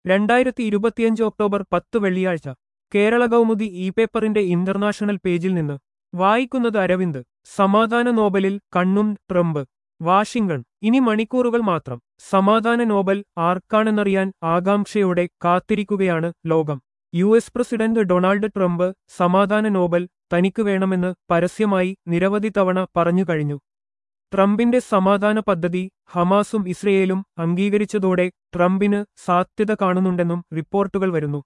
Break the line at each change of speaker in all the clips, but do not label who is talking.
രണ്ടായിരത്തി ഇരുപത്തിയഞ്ച് ഒക്ടോബർ പത്ത് വെള്ളിയാഴ്ച കേരള കൗമുദി ഇ പേപ്പറിന്റെ ഇന്റർനാഷണൽ പേജിൽ നിന്ന് വായിക്കുന്നത് അരവിന്ദ് സമാധാന നോബലിൽ കണ്ണും ട്രംപ് വാഷിംഗ്ടൺ ഇനി മണിക്കൂറുകൾ മാത്രം സമാധാന നോബൽ ആർക്കാണെന്നറിയാൻ ആകാംക്ഷയോടെ കാത്തിരിക്കുകയാണ് ലോകം U S president Donald Trump സമാധാന നോബൽ തനിക്ക് വേണമെന്ന് പരസ്യമായി നിരവധി തവണ പറഞ്ഞു കഴിഞ്ഞു ട്രംപിന്റെ സമാധാന പദ്ധതി ഹമാസും ഇസ്രയേലും അംഗീകരിച്ചതോടെ ട്രംപിന് സാധ്യത കാണുന്നുണ്ടെന്നും റിപ്പോർട്ടുകൾ വരുന്നു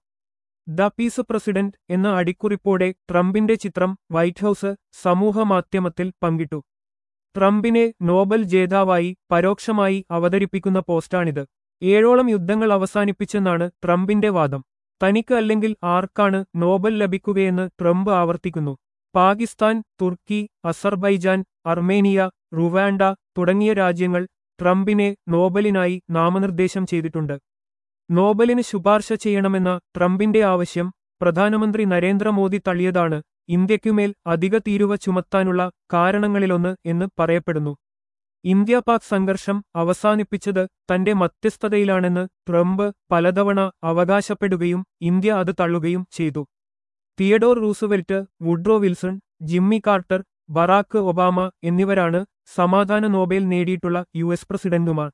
ദ പീസ് പ്രസിഡന്റ് എന്ന അടിക്കുറിപ്പോടെ ട്രംപിന്റെ ചിത്രം വൈറ്റ് ഹൌസ് സമൂഹമാധ്യമത്തിൽ പങ്കിട്ടു ട്രംപിനെ നോബൽ ജേതാവായി പരോക്ഷമായി അവതരിപ്പിക്കുന്ന പോസ്റ്റാണിത് ഏഴോളം യുദ്ധങ്ങൾ അവസാനിപ്പിച്ചെന്നാണ് ട്രംപിന്റെ വാദം തനിക്ക് അല്ലെങ്കിൽ ആർക്കാണ് നോബൽ ലഭിക്കുകയെന്ന് ട്രംപ് ആവർത്തിക്കുന്നു Pakistan Turkey Azerbaijan Armenia Rwanda തുടങ്ങിയ രാജ്യങ്ങൾ ട്രംപിനെ നോബലിനായി നാമനിർദ്ദേശം ചെയ്തിട്ടുണ്ട് നോബലിന് ശുപാർശ ചെയ്യണമെന്ന ട്രംപിന്റെ ആവശ്യം പ്രധാനമന്ത്രി നരേന്ദ്രമോദി തള്ളിയതാണ് ഇന്ത്യയ്ക്കുമേൽ അധിക തീരുവ ചുമത്താനുള്ള കാരണങ്ങളിലൊന്ന് എന്ന് പറയപ്പെടുന്നു ഇന്ത്യ പാക് സംഘർഷം അവസാനിപ്പിച്ചത് തന്റെ മധ്യസ്ഥതയിലാണെന്ന് ട്രംപ് പലതവണ അവകാശപ്പെടുകയും ഇന്ത്യ അത് തള്ളുകയും ചെയ്തു Theodore Roosevelt Woodrow Wilson Jimmy Carter Barack Obama എന്നിവരാണ് സമാധാന നോബേൽ നേടിയിട്ടുള്ള യു എസ് പ്രസിഡന്റുമാർ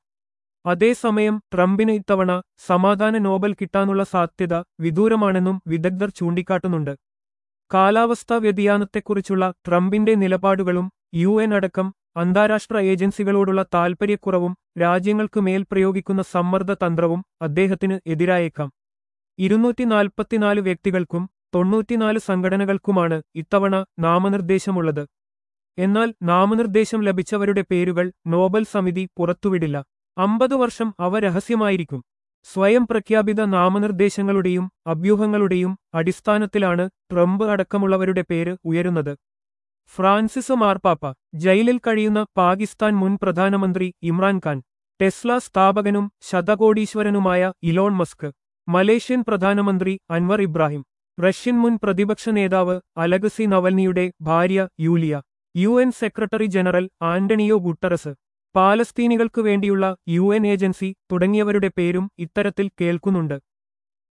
അതേസമയം ട്രംപിന് ഇത്തവണ സമാധാന നോബൽ കിട്ടാനുള്ള സാധ്യത വിദൂരമാണെന്നും വിദഗ്ധർ ചൂണ്ടിക്കാട്ടുന്നുണ്ട് കാലാവസ്ഥാ വ്യതിയാനത്തെക്കുറിച്ചുള്ള ട്രംപിന്റെ നിലപാടുകളും യു എൻ അടക്കം അന്താരാഷ്ട്ര ഏജൻസികളോടുള്ള താൽപര്യക്കുറവും രാജ്യങ്ങൾക്ക് മേൽ പ്രയോഗിക്കുന്ന സമ്മർദ്ദ തന്ത്രവും അദ്ദേഹത്തിന് എതിരായേക്കാം ഇരുന്നൂറ്റി നാൽപ്പത്തിനാല് വ്യക്തികൾക്കും തൊണ്ണൂറ്റിനാല് സംഘടനകൾക്കുമാണ് ഇത്തവണ നാമനിർദ്ദേശമുള്ളത് എന്നാൽ നാമനിർദ്ദേശം ലഭിച്ചവരുടെ പേരുകൾ നോബൽ സമിതി പുറത്തുവിടില്ല അമ്പത് വർഷം അവ രഹസ്യമായിരിക്കും സ്വയം പ്രഖ്യാപിത നാമനിർദ്ദേശങ്ങളുടെയും അഭ്യൂഹങ്ങളുടെയും അടിസ്ഥാനത്തിലാണ് ട്രംപ് അടക്കമുള്ളവരുടെ പേര് ഉയരുന്നത് ഫ്രാൻസിസ് മാർപ്പാപ്പ ജയിലിൽ കഴിയുന്ന പാകിസ്ഥാൻ മുൻ പ്രധാനമന്ത്രി Imran Khan Tesla സ്ഥാപകനും ശതകോടീശ്വരനുമായ Elon Musk Malaysian പ്രധാനമന്ത്രി അൻവർ ഇബ്രാഹിം റഷ്യൻ മുൻ പ്രതിപക്ഷ നേതാവ് അലഗസി നവൽനിയുടെ ഭാര്യ Yulia U N secretary general Antonio Guterres പാലസ്തീനികൾക്കു വേണ്ടിയുള്ള യു എൻ ഏജൻസി തുടങ്ങിയവരുടെ പേരും ഇത്തരത്തിൽ കേൾക്കുന്നുണ്ട്